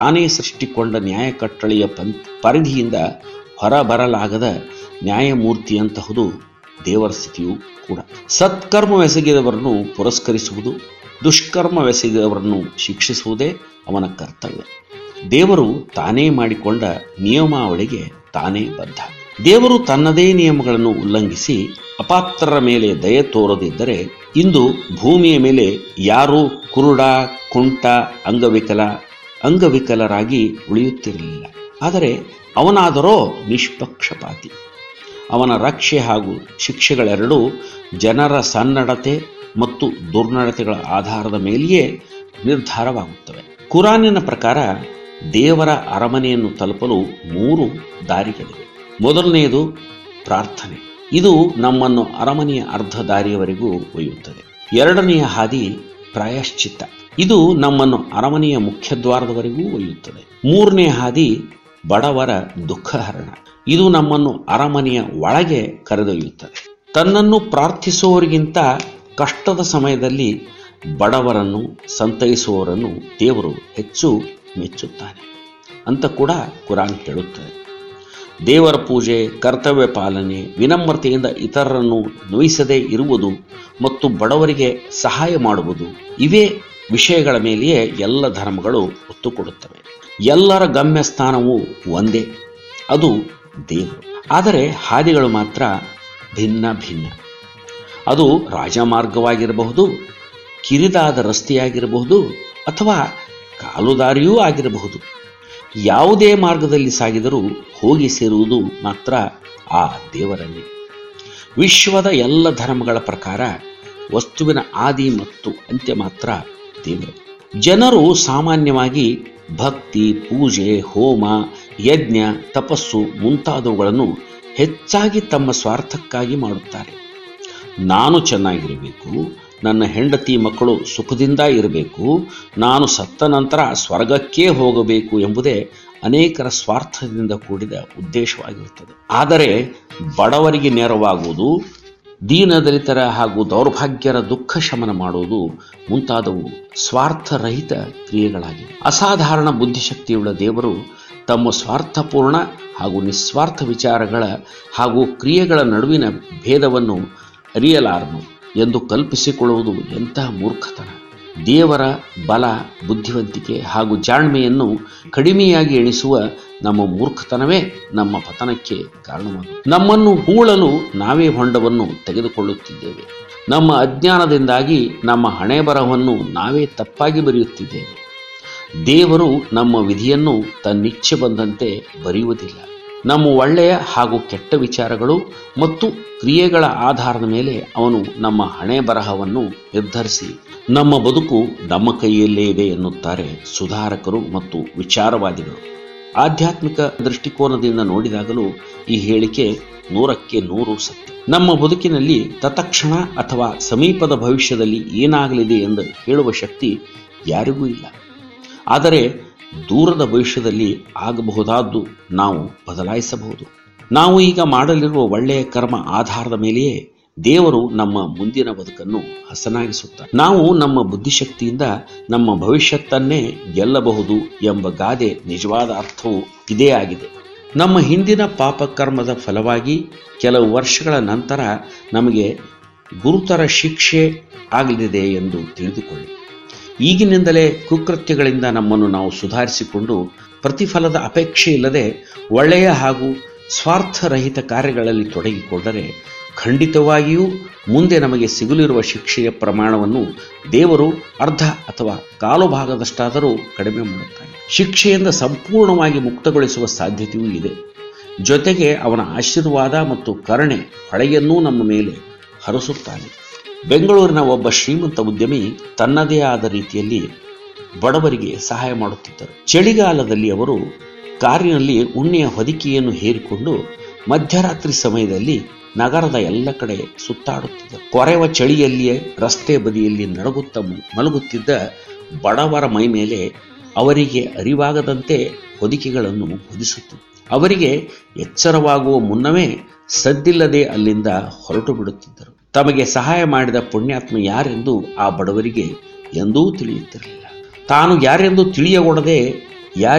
ತಾನೇ ಸೃಷ್ಟಿಕೊಂಡ ನ್ಯಾಯ ಕಟ್ಟಳೆಯ ಪಂ ಪರಿಧಿಯಿಂದ ಹೊರಬರಲಾಗದ ನ್ಯಾಯಮೂರ್ತಿಯಂತಹುದು ದೇವರ ಸ್ಥಿತಿಯೂ ಕೂಡ ಸತ್ಕರ್ಮವೆಸಗಿದವರನ್ನು ಪುರಸ್ಕರಿಸುವುದು ದುಷ್ಕರ್ಮವೆಸಗಿದವರನ್ನು ಶಿಕ್ಷಿಸುವುದೇ ಅವನ ಕರ್ತವ್ಯ ದೇವರು ತಾನೇ ಮಾಡಿಕೊಂಡ ನಿಯಮಾವಳಿಗೆ ತಾನೇ ಬದ್ಧ ದೇವರು ತನ್ನದೇ ನಿಯಮಗಳನ್ನು ಉಲ್ಲಂಘಿಸಿ ಅಪಾತ್ರರ ಮೇಲೆ ದಯೆ ತೋರದಿದ್ದರೆ ಇಂದು ಭೂಮಿಯ ಮೇಲೆ ಯಾರೂ ಕುರುಡ ಕುಂಟ ಅಂಗವಿಕಲ ಅಂಗವಿಕಲರಾಗಿ ಉಳಿಯುತ್ತಿರಲಿಲ್ಲ ಆದರೆ ಅವನಾದರೋ ನಿಷ್ಪಕ್ಷಪಾತಿ ಅವನ ರಕ್ಷೆ ಹಾಗೂ ಶಿಕ್ಷೆಗಳೆರಡೂ ಜನರ ಸನ್ನಡತೆ ಮತ್ತು ದುರ್ನಡತೆಗಳ ಆಧಾರದ ಮೇಲೆಯೇ ನಿರ್ಧಾರವಾಗುತ್ತವೆ ಕುರಾನಿನ ಪ್ರಕಾರ ದೇವರ ಅರಮನೆಯನ್ನು ತಲುಪಲು ಮೂರು ದಾರಿಗಳಿವೆ ಮೊದಲನೆಯದು ಪ್ರಾರ್ಥನೆ ಇದು ನಮ್ಮನ್ನು ಅರಮನೆಯ ಅರ್ಧ ದಾರಿಯವರೆಗೂ ಒಯ್ಯುತ್ತದೆ ಎರಡನೆಯ ಹಾದಿ ಪ್ರಾಯಶ್ಚಿತ್ತ ಇದು ನಮ್ಮನ್ನು ಅರಮನೆಯ ಮುಖ್ಯದ್ವಾರದವರೆಗೂ ಒಯ್ಯುತ್ತದೆ ಮೂರನೇ ಹಾದಿ ಬಡವರ ದುಃಖಹರಣ ಇದು ನಮ್ಮನ್ನು ಅರಮನೆಯ ಒಳಗೆ ಕರೆದೊಯ್ಯುತ್ತದೆ ತನ್ನನ್ನು ಪ್ರಾರ್ಥಿಸುವವರಿಗಿಂತ ಕಷ್ಟದ ಸಮಯದಲ್ಲಿ ಬಡವರನ್ನು ಸಂತೈಸುವವರನ್ನು ದೇವರು ಹೆಚ್ಚು ಮೆಚ್ಚುತ್ತಾನೆ ಅಂತ ಕೂಡ ಕುರಾನ್ ಹೇಳುತ್ತದೆ ದೇವರ ಪೂಜೆ ಕರ್ತವ್ಯ ಪಾಲನೆ ವಿನಮ್ರತೆಯಿಂದ ಇತರರನ್ನು ನೋಯಿಸದೇ ಇರುವುದು ಮತ್ತು ಬಡವರಿಗೆ ಸಹಾಯ ಮಾಡುವುದು ಇವೇ ವಿಷಯಗಳ ಮೇಲೆಯೇ ಎಲ್ಲ ಧರ್ಮಗಳು ಒತ್ತು ಕೊಡುತ್ತವೆ ಎಲ್ಲರ ಗಮ್ಯ ಸ್ಥಾನವು ಒಂದೇ ಅದು ದೇವರು ಆದರೆ ಹಾದಿಗಳು ಮಾತ್ರ ಭಿನ್ನ ಭಿನ್ನ ಅದು ರಾಜಮಾರ್ಗವಾಗಿರಬಹುದು ಕಿರಿದಾದ ರಸ್ತೆಯಾಗಿರಬಹುದು ಅಥವಾ ಕಾಲುದಾರಿಯೂ ಆಗಿರಬಹುದು ಯಾವುದೇ ಮಾರ್ಗದಲ್ಲಿ ಸಾಗಿದರೂ ಹೋಗಿ ಸೇರುವುದು ಮಾತ್ರ ಆ ದೇವರಲ್ಲಿ ವಿಶ್ವದ ಎಲ್ಲ ಧರ್ಮಗಳ ಪ್ರಕಾರ ವಸ್ತುವಿನ ಆದಿ ಮತ್ತು ಅಂತ್ಯ ಮಾತ್ರ ದೇವರು ಜನರು ಸಾಮಾನ್ಯವಾಗಿ ಭಕ್ತಿ ಪೂಜೆ ಹೋಮ ಯಜ್ಞ ತಪಸ್ಸು ಮುಂತಾದವುಗಳನ್ನು ಹೆಚ್ಚಾಗಿ ತಮ್ಮ ಸ್ವಾರ್ಥಕ್ಕಾಗಿ ಮಾಡುತ್ತಾರೆ ನಾನು ಚೆನ್ನಾಗಿರಬೇಕು ನನ್ನ ಹೆಂಡತಿ ಮಕ್ಕಳು ಸುಖದಿಂದ ಇರಬೇಕು ನಾನು ಸತ್ತ ನಂತರ ಸ್ವರ್ಗಕ್ಕೇ ಹೋಗಬೇಕು ಎಂಬುದೇ ಅನೇಕರ ಸ್ವಾರ್ಥದಿಂದ ಕೂಡಿದ ಉದ್ದೇಶವಾಗಿರುತ್ತದೆ ಆದರೆ ಬಡವರಿಗೆ ನೆರವಾಗುವುದು ದೀನದಲಿತರ ಹಾಗೂ ದೌರ್ಭಾಗ್ಯರ ದುಃಖ ಶಮನ ಮಾಡುವುದು ಮುಂತಾದವು ಸ್ವಾರ್ಥರಹಿತ ಕ್ರಿಯೆಗಳಾಗಿವೆ ಅಸಾಧಾರಣ ಬುದ್ಧಿಶಕ್ತಿಯುಳ್ಳ ದೇವರು ತಮ್ಮ ಸ್ವಾರ್ಥಪೂರ್ಣ ಹಾಗೂ ನಿಸ್ವಾರ್ಥ ವಿಚಾರಗಳ ಹಾಗೂ ಕ್ರಿಯೆಗಳ ನಡುವಿನ ಭೇದವನ್ನು ಅರಿಯಲಾರನು ಎಂದು ಕಲ್ಪಿಸಿಕೊಳ್ಳುವುದು ಎಂತಹ ಮೂರ್ಖತನ ದೇವರ ಬಲ ಬುದ್ಧಿವಂತಿಕೆ ಹಾಗೂ ಜಾಣ್ಮೆಯನ್ನು ಕಡಿಮೆಯಾಗಿ ಎಣಿಸುವ ನಮ್ಮ ಮೂರ್ಖತನವೇ ನಮ್ಮ ಪತನಕ್ಕೆ ಕಾರಣವಾಗುತ್ತದೆ ನಮ್ಮನ್ನು ಹೂಳಲು ನಾವೇ ಹೊಂಡವನ್ನು ತೆಗೆದುಕೊಳ್ಳುತ್ತಿದ್ದೇವೆ ನಮ್ಮ ಅಜ್ಞಾನದಿಂದಾಗಿ ನಮ್ಮ ಹಣೆ ಬರಹವನ್ನು ನಾವೇ ತಪ್ಪಾಗಿ ಬರೆಯುತ್ತಿದ್ದೇವೆ ದೇವರು ನಮ್ಮ ವಿಧಿಯನ್ನು ತನ್ನಿಚ್ಛೆ ಬಂದಂತೆ ಬರೆಯುವುದಿಲ್ಲ ನಮ್ಮ ಒಳ್ಳೆಯ ಹಾಗೂ ಕೆಟ್ಟ ವಿಚಾರಗಳು ಮತ್ತು ಕ್ರಿಯೆಗಳ ಆಧಾರದ ಮೇಲೆ ಅವನು ನಮ್ಮ ಹಣೆ ಬರಹವನ್ನು ನಿರ್ಧರಿಸಿ ನಮ್ಮ ಬದುಕು ನಮ್ಮ ಕೈಯಲ್ಲೇ ಇದೆ ಎನ್ನುತ್ತಾರೆ ಸುಧಾರಕರು ಮತ್ತು ವಿಚಾರವಾದಿಗಳು ಆಧ್ಯಾತ್ಮಿಕ ದೃಷ್ಟಿಕೋನದಿಂದ ನೋಡಿದಾಗಲೂ ಈ ಹೇಳಿಕೆ ನೂರಕ್ಕೆ ನೂರು ಸತ್ಯ ನಮ್ಮ ಬದುಕಿನಲ್ಲಿ ತತ್ಕ್ಷಣ ಅಥವಾ ಸಮೀಪದ ಭವಿಷ್ಯದಲ್ಲಿ ಏನಾಗಲಿದೆ ಎಂದು ಹೇಳುವ ಶಕ್ತಿ ಯಾರಿಗೂ ಇಲ್ಲ ಆದರೆ ದೂರದ ಭವಿಷ್ಯದಲ್ಲಿ ಆಗಬಹುದಾದ್ದು ನಾವು ಬದಲಾಯಿಸಬಹುದು ನಾವು ಈಗ ಮಾಡಲಿರುವ ಒಳ್ಳೆಯ ಕರ್ಮ ಆಧಾರದ ಮೇಲೆಯೇ ದೇವರು ನಮ್ಮ ಮುಂದಿನ ಬದುಕನ್ನು ಹಸನಾಗಿಸುತ್ತಾರೆ ನಾವು ನಮ್ಮ ಬುದ್ಧಿಶಕ್ತಿಯಿಂದ ನಮ್ಮ ಭವಿಷ್ಯತ್ತನ್ನೇ ಗೆಲ್ಲಬಹುದು ಎಂಬ ಗಾದೆ ನಿಜವಾದ ಅರ್ಥವು ಇದೇ ಆಗಿದೆ ನಮ್ಮ ಹಿಂದಿನ ಪಾಪಕರ್ಮದ ಫಲವಾಗಿ ಕೆಲವು ವರ್ಷಗಳ ನಂತರ ನಮಗೆ ಗುರುತರ ಶಿಕ್ಷೆ ಆಗಲಿದೆ ಎಂದು ತಿಳಿದುಕೊಳ್ಳಿ ಈಗಿನಿಂದಲೇ ಕುಕೃತ್ಯಗಳಿಂದ ನಮ್ಮನ್ನು ನಾವು ಸುಧಾರಿಸಿಕೊಂಡು ಪ್ರತಿಫಲದ ಅಪೇಕ್ಷೆ ಇಲ್ಲದೆ ಒಳ್ಳೆಯ ಹಾಗೂ ಸ್ವಾರ್ಥರಹಿತ ಕಾರ್ಯಗಳಲ್ಲಿ ತೊಡಗಿಕೊಂಡರೆ ಖಂಡಿತವಾಗಿಯೂ ಮುಂದೆ ನಮಗೆ ಸಿಗಲಿರುವ ಶಿಕ್ಷೆಯ ಪ್ರಮಾಣವನ್ನು ದೇವರು ಅರ್ಧ ಅಥವಾ ಕಾಲು ಭಾಗದಷ್ಟಾದರೂ ಕಡಿಮೆ ಮಾಡುತ್ತಾನೆ ಶಿಕ್ಷೆಯಿಂದ ಸಂಪೂರ್ಣವಾಗಿ ಮುಕ್ತಗೊಳಿಸುವ ಸಾಧ್ಯತೆಯೂ ಇದೆ ಜೊತೆಗೆ ಅವನ ಆಶೀರ್ವಾದ ಮತ್ತು ಕರುಣೆ ಹೊಳೆಯನ್ನೂ ನಮ್ಮ ಮೇಲೆ ಹರಿಸುತ್ತಾನೆ ಬೆಂಗಳೂರಿನ ಒಬ್ಬ ಶ್ರೀಮಂತ ಉದ್ಯಮಿ ತನ್ನದೇ ಆದ ರೀತಿಯಲ್ಲಿ ಬಡವರಿಗೆ ಸಹಾಯ ಮಾಡುತ್ತಿದ್ದರು ಚಳಿಗಾಲದಲ್ಲಿ ಅವರು ಕಾರಿನಲ್ಲಿ ಉಣ್ಣೆಯ ಹೊದಿಕೆಯನ್ನು ಹೇರಿಕೊಂಡು ಮಧ್ಯರಾತ್ರಿ ಸಮಯದಲ್ಲಿ ನಗರದ ಎಲ್ಲ ಕಡೆ ಸುತ್ತಾಡುತ್ತಿದ್ದರು ಕೊರೆವ ಚಳಿಯಲ್ಲಿಯೇ ರಸ್ತೆ ಬದಿಯಲ್ಲಿ ನಡಗುತ್ತ ಮಲಗುತ್ತಿದ್ದ ಬಡವರ ಮೈ ಮೇಲೆ ಅವರಿಗೆ ಅರಿವಾಗದಂತೆ ಹೊದಿಕೆಗಳನ್ನು ಹೊದಿಸುತ್ತು ಅವರಿಗೆ ಎಚ್ಚರವಾಗುವ ಮುನ್ನವೇ ಸದ್ದಿಲ್ಲದೆ ಅಲ್ಲಿಂದ ಹೊರಟು ಬಿಡುತ್ತಿದ್ದರು ತಮಗೆ ಸಹಾಯ ಮಾಡಿದ ಪುಣ್ಯಾತ್ಮ ಯಾರೆಂದು ಆ ಬಡವರಿಗೆ ಎಂದೂ ತಿಳಿಯುತ್ತಿರಲಿಲ್ಲ ತಾನು ಯಾರೆಂದು ತಿಳಿಯಗೊಡದೆ ಯಾರ